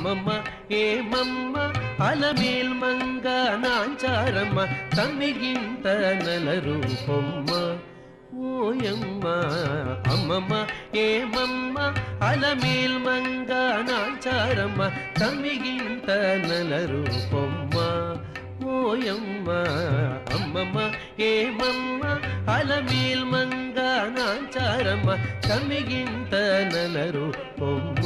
అమ్మమ్మ ఏమమ్మ అలమేల్ మంగ నాంచారమ్మ తమ్మిగింత నల రూపమ్మ ఓయమ్మ అమ్మమ్మ ఏమమ్మ అలమేల్ మంగ నాంచారమ్మ తమ్మిగింత నల రూపమ్మ ఓయమ్మ అమ్మమ్మ ఏమమ్మ అలమేల్ మంగ నాంచారమ్మ తమ్మిగింత నల రూపమ్మ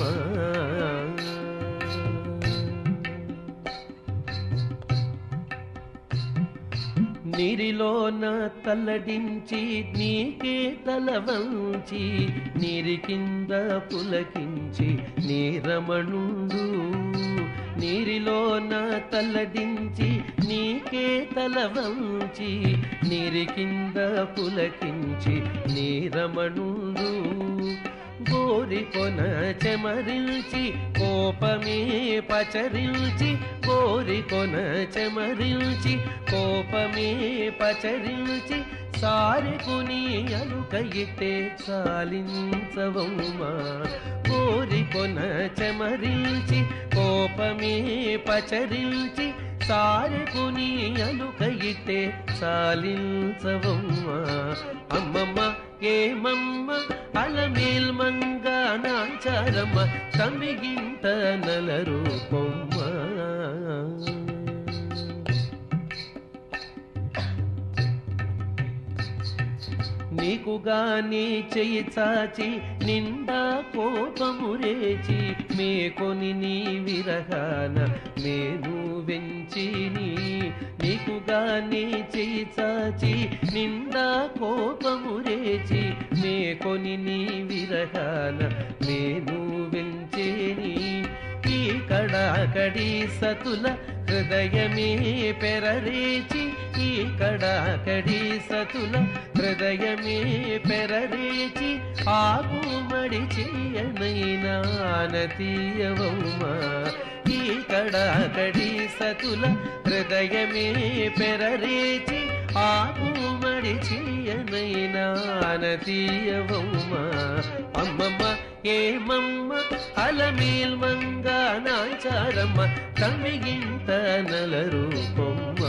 నీరిలోన తల్లడించి నీకే తల వంచి నీరి కింద పులకించి నీరమణుండు నీరిలోన తల్లడించి నీకే తల వంచి నీరి కింద పులకించి నీరమణుండు గోరి కొన చెమరిల్చి కోపమే పచరిల్చి గోరి కొన చెమరిల్చి కోపమే పచరిల్చి సారెకుని అలుకయితే చాలించవమ్మా గోరి కొన చెమరిల్చి కోపమే పచరిల్చి సారెకుని అలుకయితే చాలించవమ్మా అమ్మమ్మ ఏమమ్మ అలమేల్ మంగ నాచారమ్మ తమిగింత నల రూపమ్మ నీకు గాని చెయ్యి చాచి నిండా కోపము రేచి మేకొని నీ విరహాన మేను వెంచి నీ నీకు గాని చెయ్యి చాచి నిండా కోపము రేచి మేకొని నీ విరహాన మేను వెంచేని ఈ కడాకడి సతుల హృదయమే పెరరేచి ఈ కడాకడి సతుల హృదయమే పెరరేచి ఆకు మడి చేయనైనా నతీయవమ్మా ఈ కడాకడి సతుల హృదయమే పెరరేచి ఆకు మడి చేయనైనా నతీయవమ్మా అమ్మమ్మ ఏమమ్మ అలమేల్ మంగ నాచారమ్మ తమ్మిగింత నల రూపమ్మ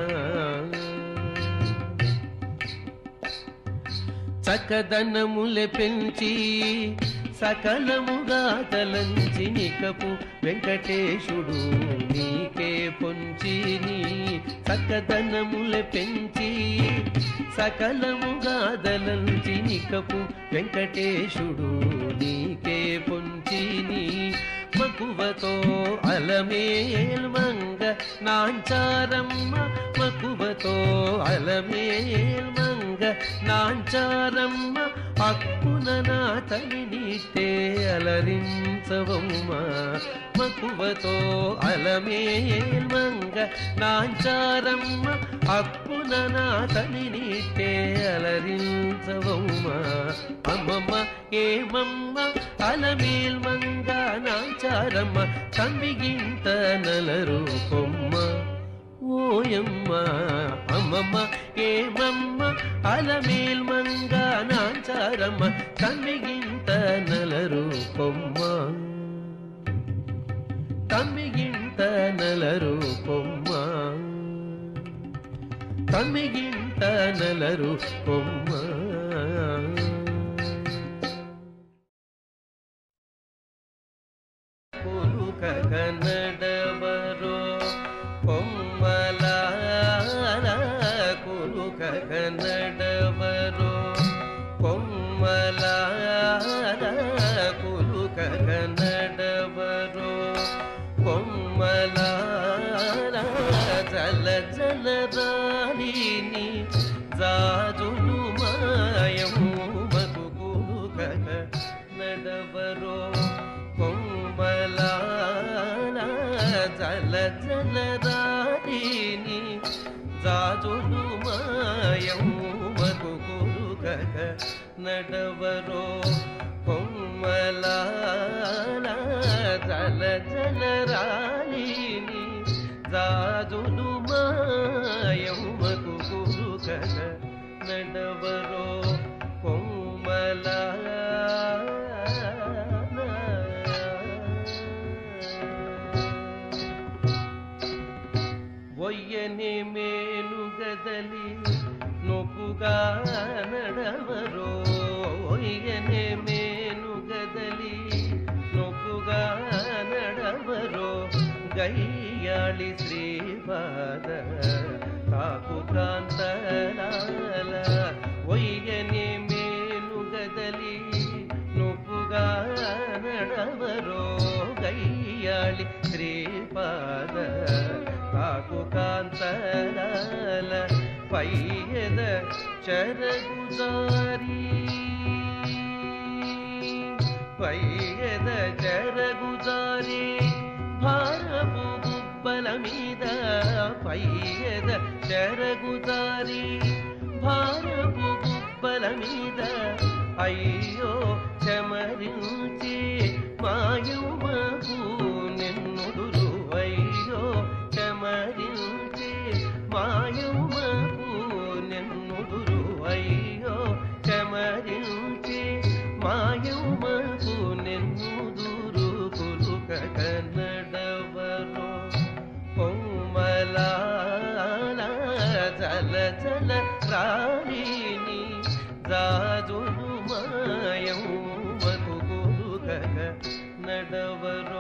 చక్కదనములె పెంచి సకలముగా తలంచి నికపు వెంకటేశుడు నీకే పొంచి నీ చక్కదనములె పెంచి సకలముగా దలంచి నికపు వెంకటేశుడు నీకే పొంచి నీ మకువతో అలమేల్ మంగ నాంచారమ్మ మకువతో అలమేల్ మంగ నాంచారమ్మ అక్కున నా తల్లినిట్టే అలరించవమ్మ మకువతో అలమేల్ మంగ నాంచారమ్మ అక్కున నా తల్లినిట్టే అలరించవమ్మ అమ్మమ్మ ఏమమ్మ అలమేల్ మంగ నాంచారమ్మ తమ్మిగింత నల రూపమ్మ ఓయమ్మ అమ్మమ్మ ఏమమ్మ అలమేల్ మంగ నాంచారమ్మ తమ్మిగింత నల రూపమ్మ తమ్మిగింత నల రూపమ్మ తమ్మిగింత నల రూపమ్మ ಕುರುಕ ಕನ್ನಡವರೋ ಕೊಮ್ಮಲ ಕುರುಕ ಕನ್ನಡವರೋ ಕೊಮ್ಮಲ ಕುರುಕ ಕನ್ನಡವರೋ ಕೊಮ್ಮಲ ಜಲ ಜಲ ರಾಣಿನಿ ಜಾಜುಲು ಮಾಯము మగు కురుక నడవరో కొమ్మలాల జల జల రాణిని జాజులు మాయము కురుకక నడవరో కొమ్మలాల జల జల రాణిని జాజులు మాయము కురుకక నడవరో కొమ్మలాల గయ్యాళి శ్రీపాద కాకు కాంతలాల ఒయ్యని మేను గదలి నువ్వుగా నడవరో గయ్యాళి శ్రీపాద కాకు కాంతలాల పయ్యద చరగుజారీ పయ్యద జరగుజారి భారపు గుబ్బల మీద పయ్యద జరగుజారి భారపు గుబ్బల మీద అయ్యో చమరించి మాయుమకు నిన్నుదురు అయ్యో చమరించి మాయుమకు నిన్నుదురు అయ్యో చమరించి మాయుమకు నిన్నుదురు కులుక కన్నడవరో కొమ్మలాల జల జల రాణిని జాజులు మాయం కులుక నడవరో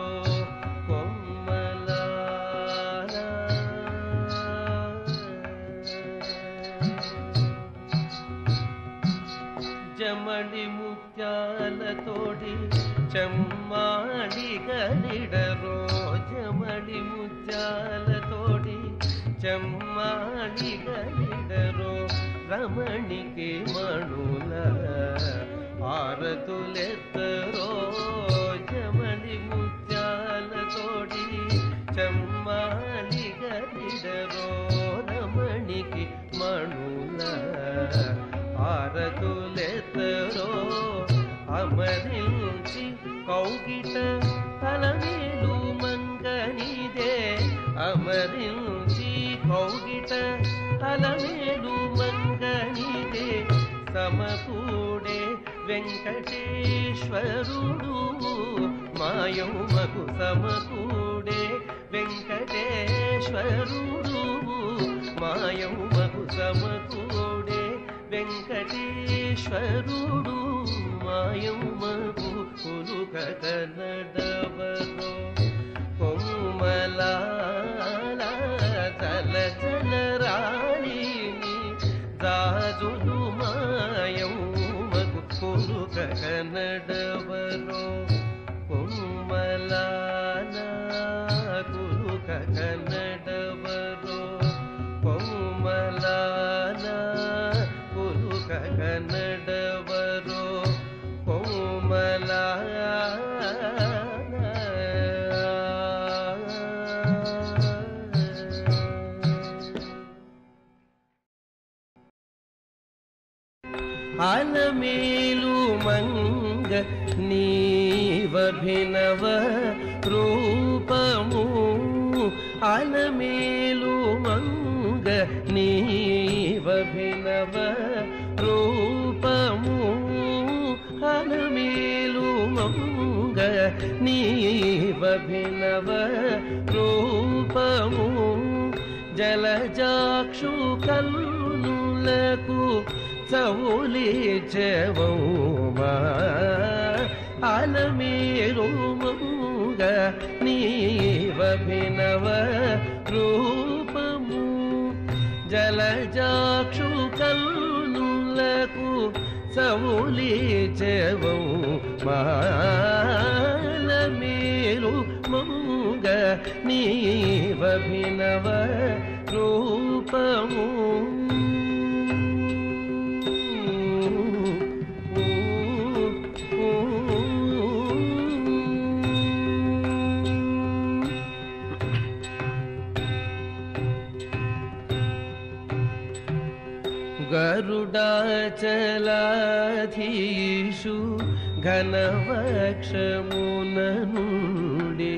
జమణి ముత్యాలతోటి చెమ్మాడి గలిడరో జమణి ముత్యాలతోటి చెమ్మాడి గలిడరో రమణికి మణుల ఆరతులెత్తరో జమణి ముత్యాలతోటి చెమ్మాడి గలిడరో రమణికి మణుల ఆరతులెత్తరో అమరించి కౌగిట తలమేలు మంగనిదే అమరించి కౌగిట తలమేలు మంగనిదే సమకూడే వెంకటేశ్వరుడు మాయముమకు సమకూడే వెంకటేశ్వరుడు మాయముమకు సమకూడే వెంకటేశ్వరుడు మాయముమకు కులుక కన్నడవరో కొమ్మలాల జల జల రాణిని రాజులు మాయముమకు కులుక కన్నడవరో కొమ్మలాల కులుక కన్నడవరో కొమ్మలాల కులుక కన్నడవరో అలమేలు మంగ నీవభినవ రూపము అలమేలు మంగ నీవభినవ రూపము అలమేలు మంగ నీవభినవ రూపము జలజాక్షు కల్లులకు చవులి చెవౌమా అలమేరు మంగ నీవభినవ రూపము జలజాక్షు కల్లులకు చవులి చెవౌ మాలమేరు మంగ నీవభినవ రూపము గరుడాచలాధీషు ఘనవక్షముననుండి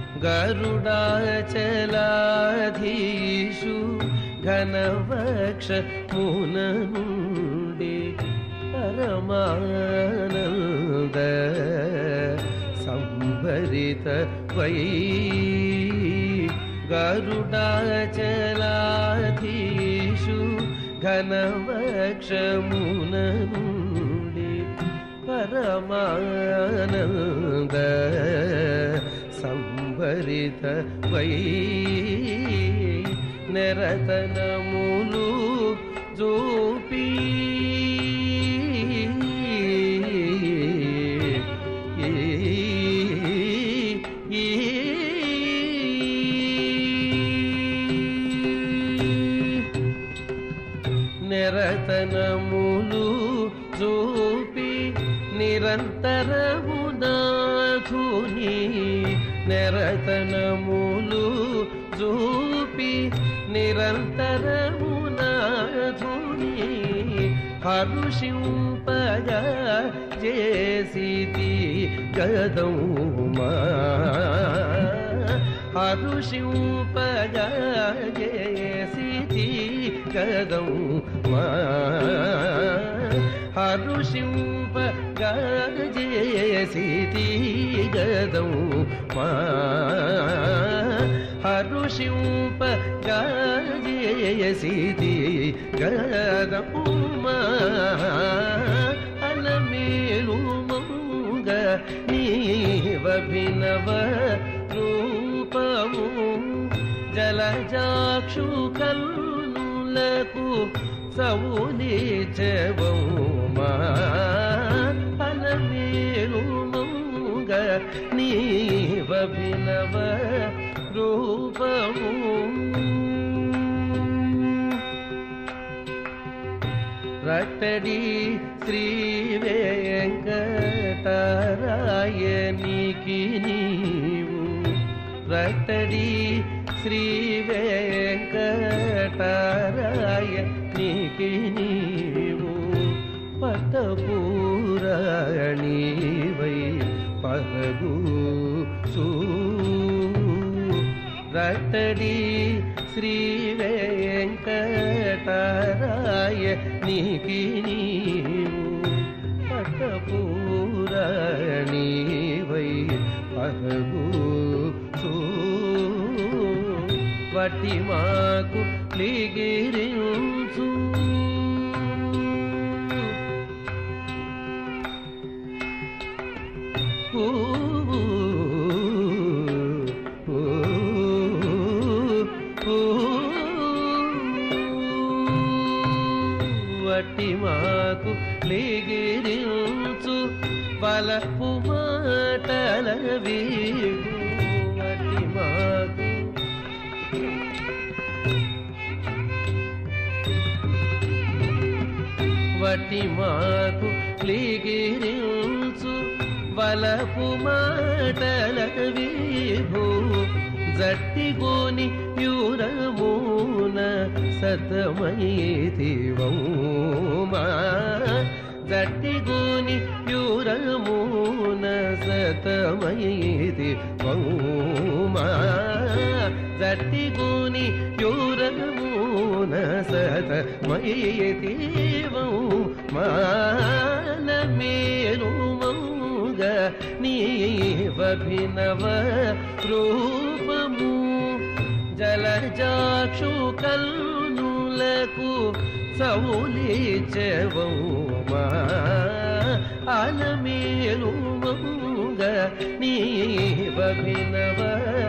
గరుడాచలాధీషు ఘనవక్షముననుండి పరమానంద సంభరిత వై గరుడాచలాధీషు ఘనవక్షముననుండి పరమానంద సంభరిత చరిత వై నెరతనములు జోపి నిరతనములు చూపి నిరంతరము నాథుని నిరతనములు చూపి నిరంతరము నాథుని హరుషింపగా చేసితి గదౌమా హరుషింపగా చేసితి గదౌమా హరుషింపగా చేసితి గదౌమా హరుషింపగా చేసితి గదౌమా అలమేలు మంగ నీవభినవ రూపము జలజాక్షు కల్లులకు సవునిచవమా అలమేలు మంగ నీవభినవ రూపము రట్టడి శ్రీ వెంకటరాయనికి నీవు రట్టడి శ్రీ వెంకటరాయనికి నీవు పట్టపూరణివై పరగు సూ రట్టడి శ్రీ వెంకటరాయ నీకి నీవు పట్టపూరణివై పరగు సూ వటి మాకు లిగిరించు వట్టి మాకు లిగిరించు బలపు మాటల వీడు వట్టి మాకు వటి మాకు లిగిరించు బలపు మాటల విభూ జట్టిగోని యురమూన సతమైతివౌమా జట్టిగోని యురమూన సతమైతి వౌమా జట్టిగోని యురమూన సతమైతి వౌమాన మేలు మంగ నీవభినవ రూపము జలజాక్షు కల్నులకు సౌలిచవమా అలమేలు మంగ నీవభినవ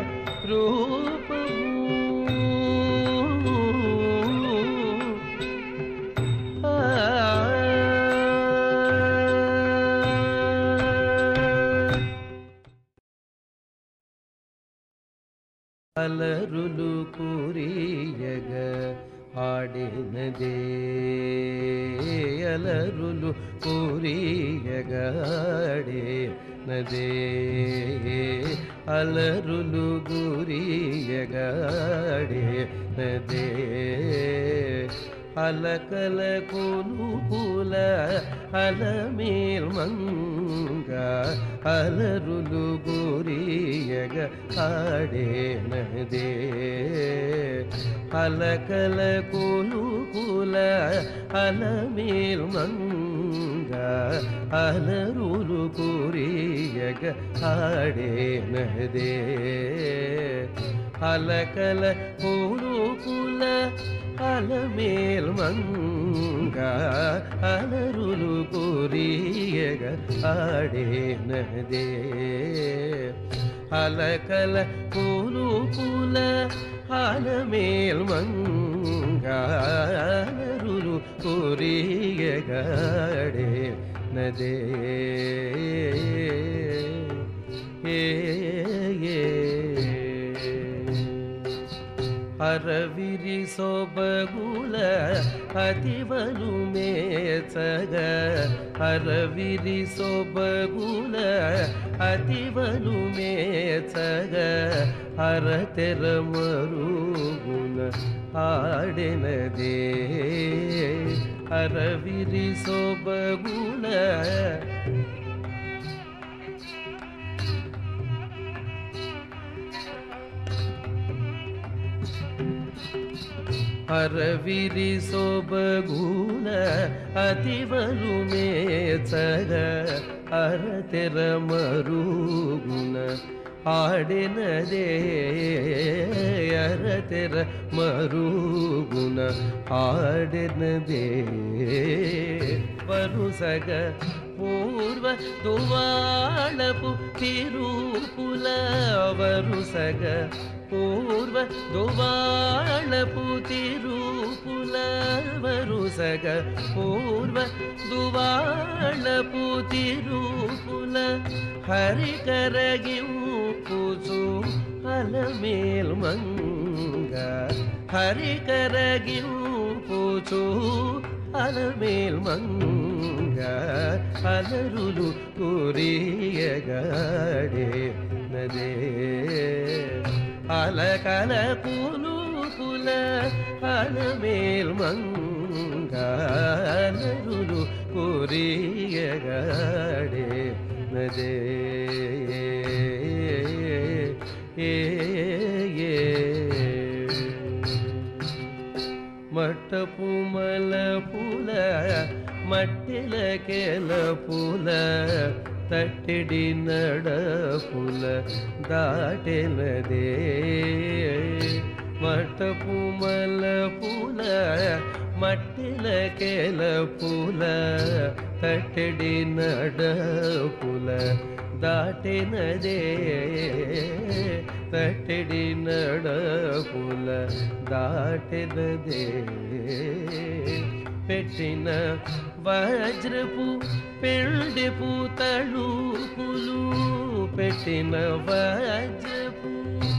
రూపము అలరులు కురియగ ఆడినదే అలరులు కురియగ ఆడినదే అలరులు గురియగ ఆడినదే అలకల కులుకుల అలమేల్ మంగ అలరులు గురియగ ఆడేనదే అలకల కులుకుల అలమేల్ మంగ అలరులు గురియగ ఆడేనదే అలకల కులుకుల అలమేల్ మంగ అలరులు కురియగ ఆడేనదే అలకల పూలు పూల అలమేల్ మంగాలరులు కురియగాడే నదే ఏ ఏ ಹರವಿರಿ ಸೊಬಗುಲ ಅತಿವಲು ಮೇಚಗ ಹರವಿರಿ ಸೊಬಗುಲ ಅತಿವಲು ಮೇಚಗ ಹರ ತೆರ ಮರುಗುಣ ಆಡೆನದೇ ಹರವಿರಿ ಸೊಬಗುಲ ಹರವಿರಿ ಸೊಬಗೂಲ ಅತಿವಲು ಮೇಚಗ ಅರತೆರ ಮರುಗುಣ ಆಡಿನದೇ ಅರತೆರ ಮರುಗುಣ ಆಡಿನದೇ ವರುಸಗ పూర్వ దువాళపు తిరుపుల వరుసగ పూర్వ దువాళపు తిరుపుల వరుసగ పూర్వ దువాళపు తిరుపుల హరికరగింపుచు అలమేల్ మంగ హరికరగింపుచు అలమేల్ మంగ అలరులు కురియగాడే నదే అలకల పూలు పుల అలమేల్ మంగ అలరులు కురియగాడే నదే ఏ ఏ మట్టపు మల పూల మట్టిల కేల పూల తట్టిడి నడపుల దాటెనదే మట్టపు మల పూల మట్టిల కేల పూల తట్టెడి నడపుల దాటినదే తట్టెడి నడపుల దాటినదే పెట్టిన వజ్రపు పెండెపు తళుకులు పెట్టిన వజ్రపు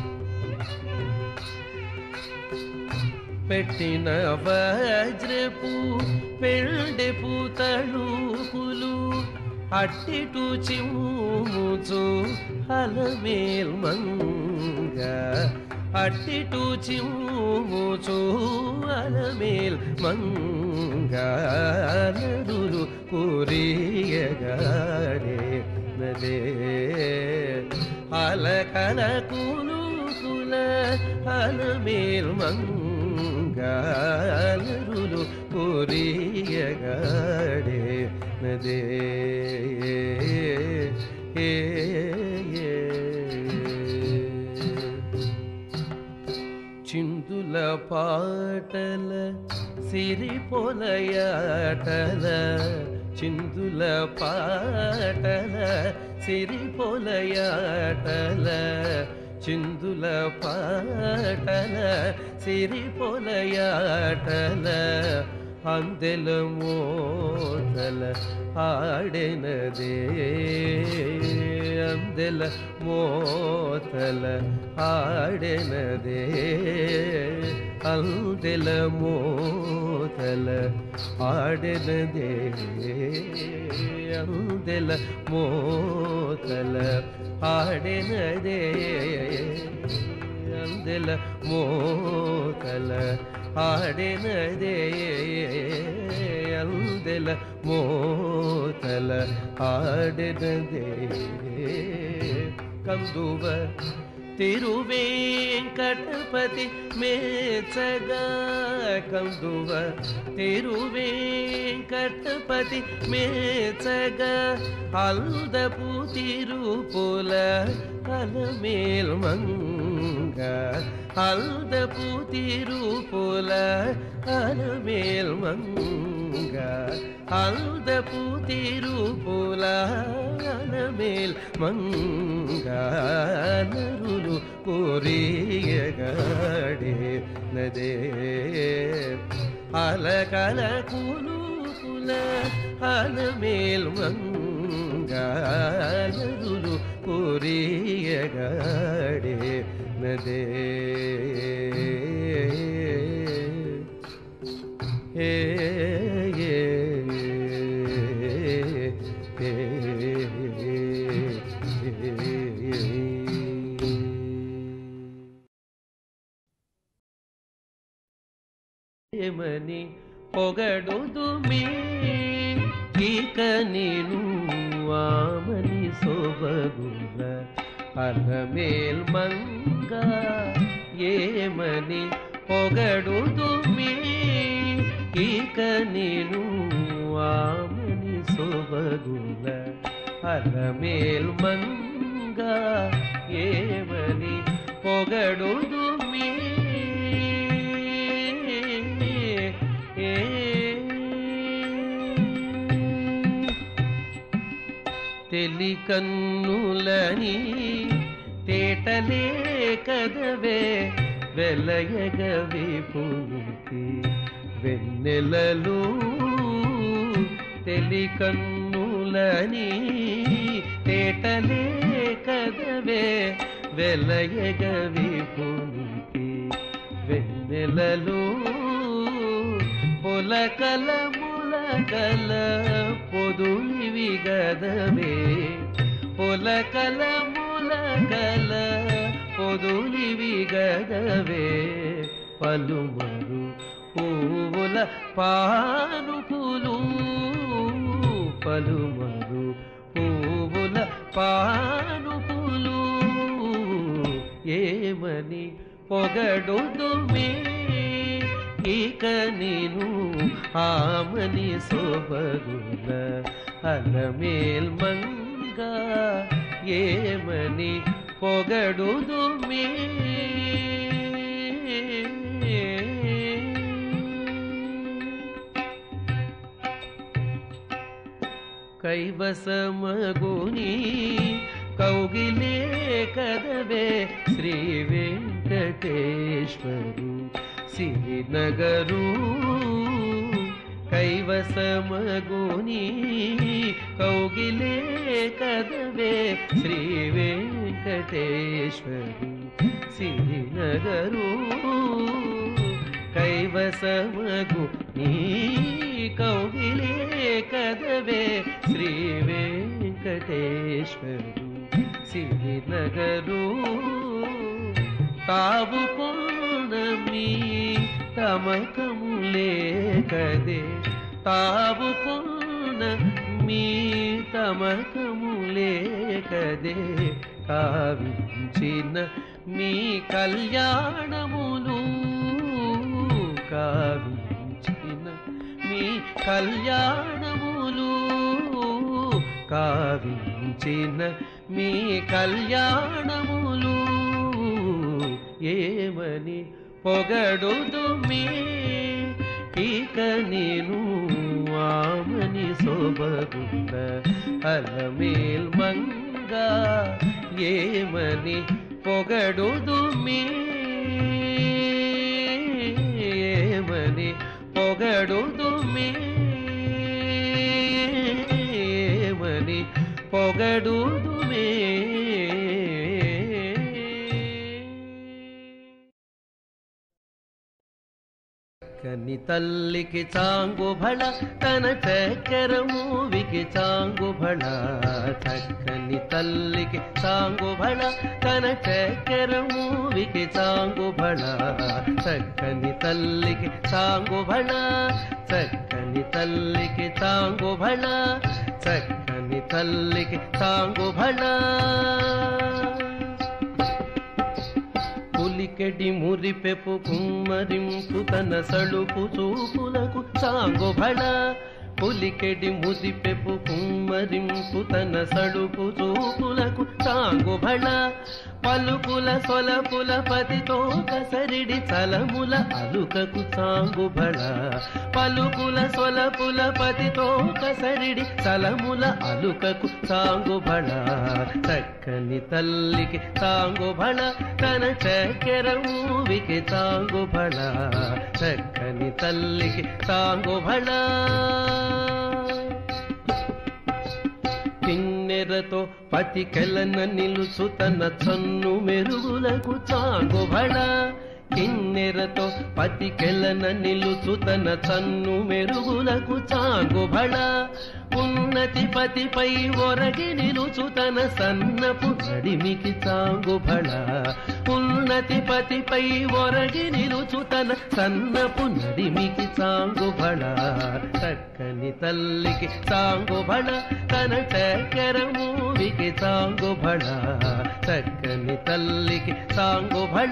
పెట్టిన వజ్రపు పెండెపు తళుకులు అట్టిటు చిమ్ముచు అలమేల్ మంగ అట్టిటు చిమ్ముచు అలమేల్ మంగళరులు కురియగాడే నదే అలకల కులు కుల అలమేల్ మంగళరులు కురియగాడే నదే ఏ ఏ చిందుల పాటల సిరి పొలయాటల చిందుల పాటల సిరి పొలయాటల చిందుల పాటల సిరి పొలయాటల అందెల మోతల ఆడెనదే అందెల మోతల ఆడెనదే అందెల మోతల ఆడెనదే అందెల మోతల ఆడెనదే అందెల మోతల ఆడినదే అందెల మోతల ఆడినదే కందువ తిరువేంకటపతి మేచగా కందువ తిరువేంకటపతి మేచగా అల్దపు తిరుపుల అలమేల్ మంగ అల్దపు తిరుపుల అలమేల్ మంగ అల్దపు తిరుపుల అలమేల్ మంగ నరులు కోరియగాడే నదే అలకల కులుపుల అలమేల్ మంగళరులు కోరియగాడే నదే ఏ ఏ ఏ ఏమని పొగడుదు మీ ఇక నేను ఆమని సొబగుల అలమేల్ మంగ ఏమని పొగడుదు మీ ఇక నేను ఆమని సొబగుల అలమేల్ మంగ ఏమని పొగడుదు మీ తెలికన్నులని తేటలే కదవే వెలయగవి పులికి వెన్నెలలు తెలికన్నులని తేటలే కదవే వెలయగవి పులికి వెన్నెలలు పులకల ములకల పొదులివి గదవే పులకల ములకల పొదులివి గదవే పలుమరు పువ్వుల పానుపులు పలుమరు పువ్వుల పానుపులు ఏమని పొగడుదు మీ ఇక నేను ఆమని సోబగుల అలమేల్ మంగ ఏమని పొగడుదు మీ కైవసమగుని కౌగిలే కదవే శ్రీ వెంకటేశ్వరు శ్రీనగరు కైవసమగుని కౌగిలే కదవే శ్రీ వెంకటేశ్వరు శ్రీనగరు కైవసమగు నీ కౌగిలే కదవే శ్రీ వెంకటేశ్వరు శ్రీనగరు తావు మీ తమకములే కదే తావు మీ తమకములే కదే కావించిన మీ కళ్యాణములు కావించిన మీ కళ్యాణములు కావించిన మీ కళ్యాణములు ఏమని పొగడుదు మీ ఇక నేను ఆమని సోబగుంద అలమేల్ మంగ ఏమని పొగడుదు మీ ఏమని పొగడుదు మీ ఏమని పొగడుదు మే కని తల్లికి చాంగు భళ తన చక్కెర మూవికి చాంగు భళ చక్కని తల్లికి చాంగు భళ తన చక్కెర మూవికి చాంగు భళ చక్కని తల్లికి చాంగు భళ చక్కని తల్లికి చాంగు భళ చక్కని తల్లికి చాంగు భళ పులికెడి మురిపెపు కుమ్మరింపు తన సళుపు చూపులకు సాంగు భళ పులికెడి ముదిపెపు కుమ్మరింపు తన సడుపు చూపులకు తాంగుబళ పలుకుల సొలపుల పతితో కసరిడి చలముల అలుకకు తాంగుబళ పలుకుల సొలపుల పతితో కసరిడి చలముల అలుకకు తాంగుబళ చక్కని తల్లికి తాంగుబళ తన చక్కెర మూవికి తాంగుబళ చక్కని తల్లికి తాంగుబళ కిన్నెరతో పతికెలన నిలుచు తన చన్ను మెరుగులకు చాంగుబళ కిన్నెరతో పతికెలన నిలుచు తన చన్ను మెరుగులకు చాంగుబళ ఉన్నతి పతిపై ఒరగి నిలుచు తన సన్నపు నడిమికి చాంగుబళ ఉన్నతి పతిపై ఒరగి నిలుచు తన సన్నపు నడిమికి చాంగుబళ చక్కని తల్లికి చాంగుబళ తన చక్కెర మూవికి చాంగుబళ చక్కని తల్లికి చాంగుబళ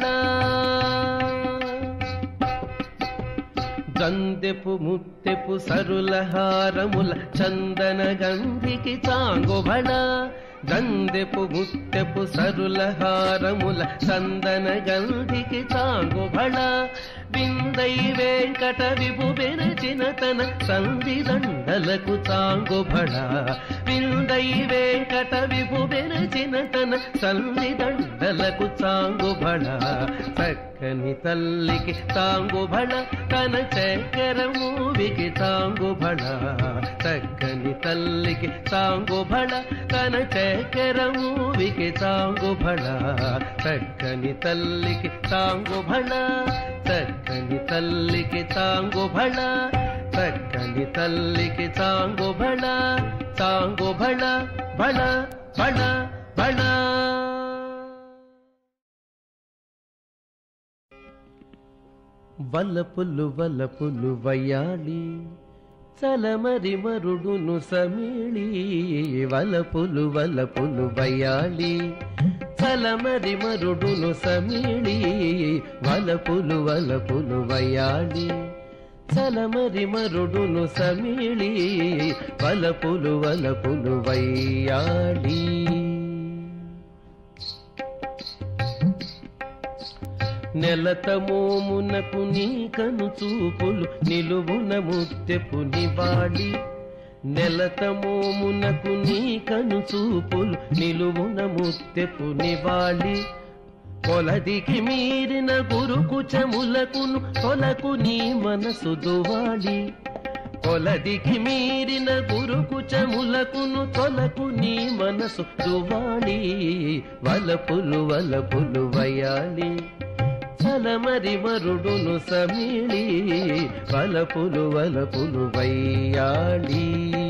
జందెపు ముత్తెపు సరుల హారముల చందన గంధికి చాంగుబళ గందెపు ముత్తెపు సరుల హారముల చందన గంధికి చాంగుబళ బిందై వెంకట విభు బెరచిన తన సంధి దండలకు చాంగుబళ బిందై వెంకట విభు బెరచిన తన సంధి దండలకు చాంగుబళ చక్కని తల్లికి తాంగుబళ తన చక్కెర మూవికి తాంగుబళ చక్కని తల్లికి తాంగుబళ తన చక్కెర మూవికి తాంగుబళ చక్కని తల్లికి తాంగుబళ చక్కని తల్లికి తాంగుబళ చక్కని తల్లికి తాంగుబళ తాంగుబళ బళ బళ బళ వలపులు వలపులు వయాలి చలమరి మరుడును సమీళి వలపులు వలపులు వయాలి చలమరి మరుడును సమీళి వలపులు వలపులు వయాలి చలమరి మరుడును సమీళి వలపులు వలపులు వయ్యాలి నెలతమోమునకు నీ కను చూపులు నిలువున ముత్తెపు నివాళి నెలతమోమునకు నీ కను చూపులు నిలువున ముత్తెపు నివాళి కొలదికి మీరిన గురుకు చములకును తొలకు నీ మనసు దువాలి కొలదికి మీరిన గురుకు చములకును తొలకు నీ మనసు దువాలి వలపులు వలపులు వయాలి చలమరి మరుడును సమీళి వలపులు వలపులు వయ్యాలి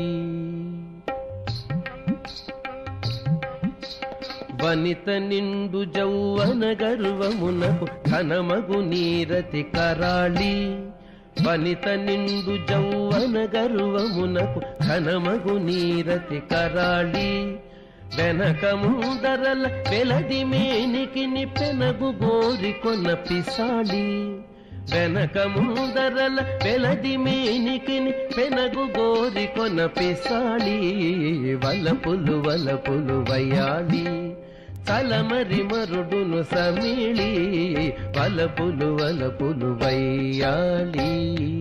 వనిత నిండు జౌవన గర్వమునకు ఘనమగు నీరతి కరాళి వనిత నిండు జౌవన గర్వమునకు ఘనమగు నీరతి కరాళి వెనక ముందరల వెలది మేనికిని పెనగు గోరికొన పిసాళి వెనక ముందరల వెలది మేనికిని పెనగు గోరికొన పిసాళి వలపులు వలపులు వయాలి తలమరి మరుడును సమీళి వలపులు వలపులు వయ్యాలి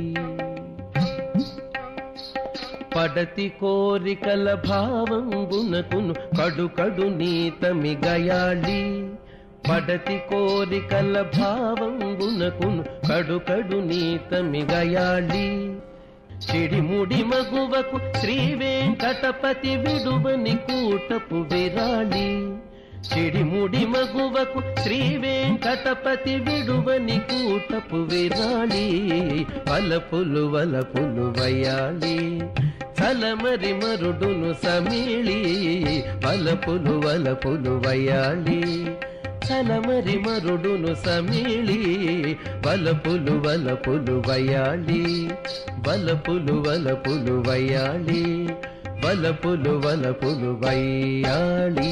పడతి కోరికల భావంగునకును కడు కడు నీతమి గయాళి పడతి కోరికల భావంగునకును కడు కడు నీతమి గయాళి చిడిముడి మగువకు శ్రీ వెంకటపతి విడువని కూటపు విరాళి చిడిముడి మగువకు శ్రీ వెంకటపతి విడువని కూటపు విరాళి వలపులు వలపులు వయాలి చలమరి మరుడును సమీళి వలపులు వలపులు వయాలి చలమరి మరుడును సమీళి వలపులు వలపులు వయాలి వలపులు వలపులు వయాలి వలపులు వలపులు వయ్యాలి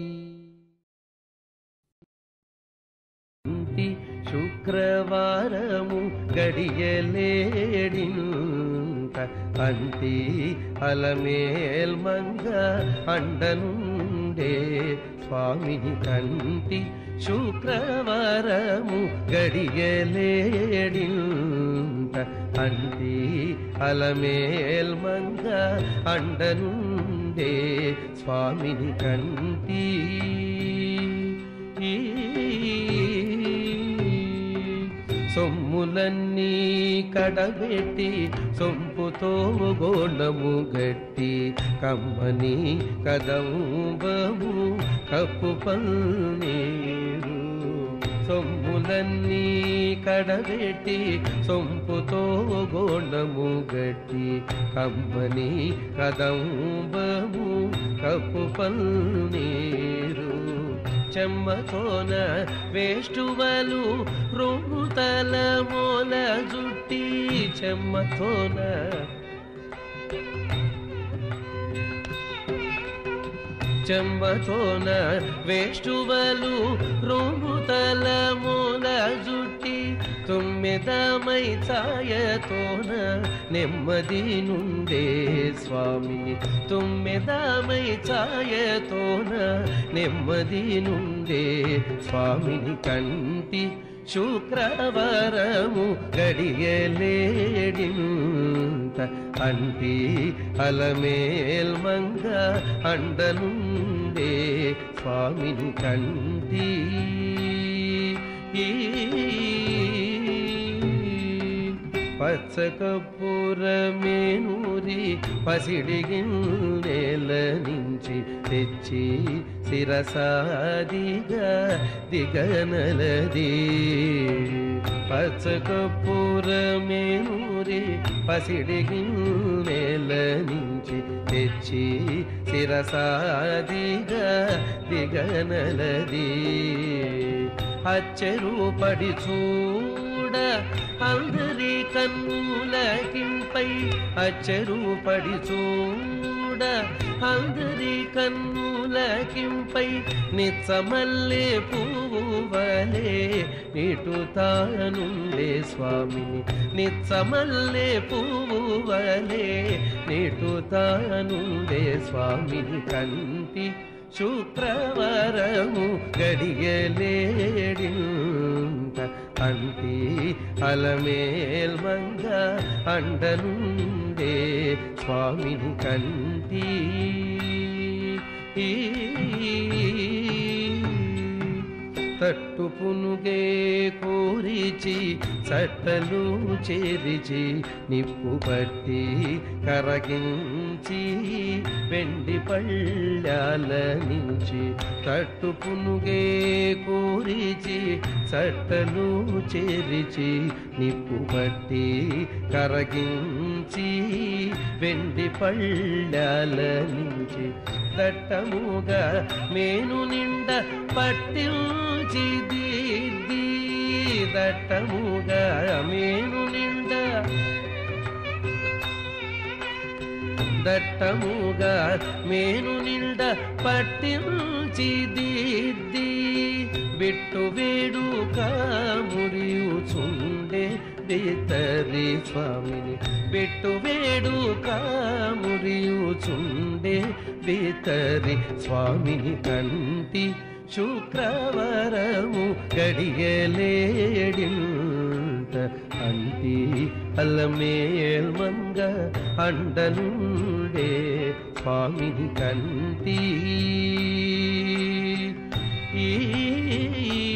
ఇంటి శుక్రవారము గడియలేడింత అంటి అలమేల్ మంగ అండనుండే స్వామిని కంటి శుక్రవారము గడియలేడింట అంటి అలమేల్ మంగ అండనుండే స్వామిని కంటి సొమ్ములన్నీ కడబెట్టి సొంపుతో గోండము గట్టి కమ్మని కదంబము కప్పు పల్నీరు సొమ్ములన్నీ కడబెట్టి సొంపుతో గోండము గట్టి కమ్మని కదంబము కప్పు పల్నీరు చెమ్మతోన వేష్టువలు రొమ్ముతల మూల జుట్టి చెమ్మతోన చెమ్మతోన వేష్టువలు రొమ్ముతల మూల జుట్టి తుమ్మెదమై ఛాయతోన నెమ్మది నుండే స్వామి తుమ్మెదమై ఛాయతోన నెమ్మది నుండే స్వామిని కంటి శుక్రవారము గడియలేడింత అంటి అలమేల్ మంగ అండనుండే స్వామిని కంటి పచ్చకపురమేనూరి పసిడిగిన్నెల నుంచి తెచ్చి శిరసాదిగా దిగనలది పచ్చకపురమేనూరి పసిడిగిన్నెల నుంచి తెచ్చి శిరసాదిగా దిగనలది అచ్చెరూపడి చూడ అందరి కన్నులకింపై అచ్చెరూపడి చూడ అందరి కన్నులకింపై నిచ్చమల్లే పువ్వువలే నిటు తానుండే స్వామిని నిచ్చమల్లే పువ్వువలే నిటు తానుండే స్వామిని కంటి శుక్రవారము గడియలేడింత అంటి అలమేల్ మంగ అండనుండే స్వామిని కంటి తట్టు పునుగే కోరిచి సట్టలు చేరిచి నిప్పు పట్టి కరగించి వెండి పళ్ళాల నుంచి తట్టు పునుగే కోరిచి సట్టలు చేరిచి నిప్పు పట్టి కరగించి వెండి పళ్ళాల నుంచి దట్టముగా మేను నిండ పట్టించి దిద్ది దట్టముగా మేను నిండ దట్టముగా మేను నిండ పట్టించి దిద్ది బిట్టు వేడు కామురియుచుండే బితరి స్వామిని బిట్టు వేడు కామురియుచుండే బితరి స్వామిని కంటి శుక్రవారము గడియలేడింట అంటి అల్లమేల్ మంగ అండనుండే స్వామిని కంటి ఈ